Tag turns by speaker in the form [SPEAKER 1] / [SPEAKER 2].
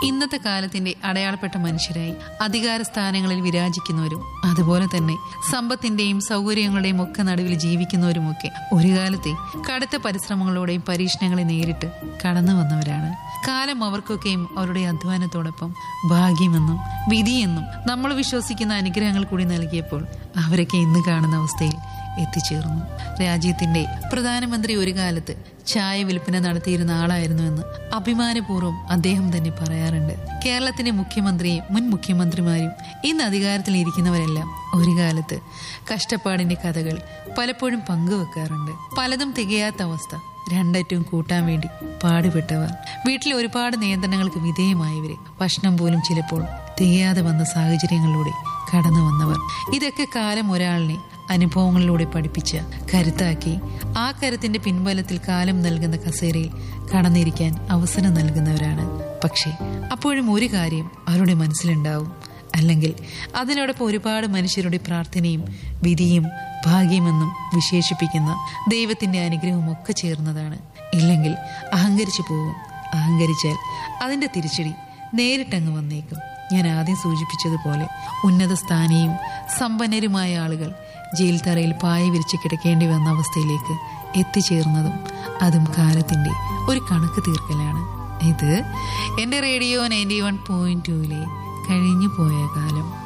[SPEAKER 1] ഇന്നത്തെ കാലത്തിന്റെ അടയാളപ്പെട്ട മനുഷ്യരായി അധികാര സ്ഥാനങ്ങളിൽ വിരാജിക്കുന്നവരും അതുപോലെ തന്നെ സമ്പത്തിന്റെയും സൗകര്യങ്ങളുടെയും ഒക്കെ നടുവിൽ ജീവിക്കുന്നവരുമൊക്കെ ഒരു കാലത്തെ കടുത്ത പരിശ്രമങ്ങളോടെയും പരീക്ഷണങ്ങളെ നേരിട്ട് കടന്നു വന്നവരാണ് കാലം അവർക്കൊക്കെയും അവരുടെ അധ്വാനത്തോടൊപ്പം ഭാഗ്യമെന്നും വിധിയെന്നും നമ്മൾ വിശ്വസിക്കുന്ന അനുഗ്രഹങ്ങൾ കൂടി നൽകിയപ്പോൾ അവരൊക്കെ ഇന്ന് കാണുന്ന അവസ്ഥയിൽ എത്തിച്ചേർന്നു രാജ്യത്തിന്റെ പ്രധാനമന്ത്രി ഒരു കാലത്ത് ചായ വിൽപ്പന നടത്തിയിരുന്ന ആളായിരുന്നുവെന്ന് അഭിമാനപൂർവ്വം അദ്ദേഹം തന്നെ പറയാറുണ്ട് കേരളത്തിന്റെ മുഖ്യമന്ത്രിയും മുൻ മുഖ്യമന്ത്രിമാരും ഇന്ന് അധികാരത്തിൽ ഇരിക്കുന്നവരെല്ലാം ഒരു കാലത്ത് കഷ്ടപ്പാടിന്റെ കഥകൾ പലപ്പോഴും പങ്കുവെക്കാറുണ്ട് പലതും തികയാത്ത അവസ്ഥ രണ്ടറ്റവും കൂട്ടാൻ വേണ്ടി പാടുപെട്ടവർ വീട്ടിൽ ഒരുപാട് നിയന്ത്രണങ്ങൾക്ക് വിധേയമായവര് ഭക്ഷണം പോലും ചിലപ്പോൾ തികയാതെ വന്ന സാഹചര്യങ്ങളിലൂടെ കടന്നു വന്നവർ ഇതൊക്കെ കാലം ഒരാളിനെ അനുഭവങ്ങളിലൂടെ പഠിപ്പിച്ച് കരുത്താക്കി ആ കരുത്തിന്റെ പിൻബലത്തിൽ കാലം നൽകുന്ന കസേരയിൽ കടന്നിരിക്കാൻ അവസരം നൽകുന്നവരാണ് പക്ഷേ അപ്പോഴും ഒരു കാര്യം അവരുടെ മനസ്സിലുണ്ടാവും അല്ലെങ്കിൽ അതിനോടൊപ്പം ഒരുപാട് മനുഷ്യരുടെ പ്രാർത്ഥനയും വിധിയും ഭാഗ്യമെന്നും വിശേഷിപ്പിക്കുന്ന ദൈവത്തിന്റെ അനുഗ്രഹവും ഒക്കെ ചേർന്നതാണ് ഇല്ലെങ്കിൽ അഹങ്കരിച്ചു പോകും അഹങ്കരിച്ചാൽ അതിന്റെ തിരിച്ചടി നേരിട്ടങ്ങ് വന്നേക്കും ഞാൻ ആദ്യം സൂചിപ്പിച്ചതുപോലെ ഉന്നത സ്ഥാനിയും സമ്പന്നരുമായ ആളുകൾ ജയിൽ തറയിൽ പായ വിരിച്ച് കിടക്കേണ്ടി വന്ന അവസ്ഥയിലേക്ക് എത്തിച്ചേർന്നതും അതും കാലത്തിന്റെ ഒരു കണക്ക് തീർക്കലാണ് ഇത് എന്റെ റേഡിയോ നയൻറ്റി വൺ പോയിന്റ് ടൂവിലെ കഴിഞ്ഞു പോയ കാലം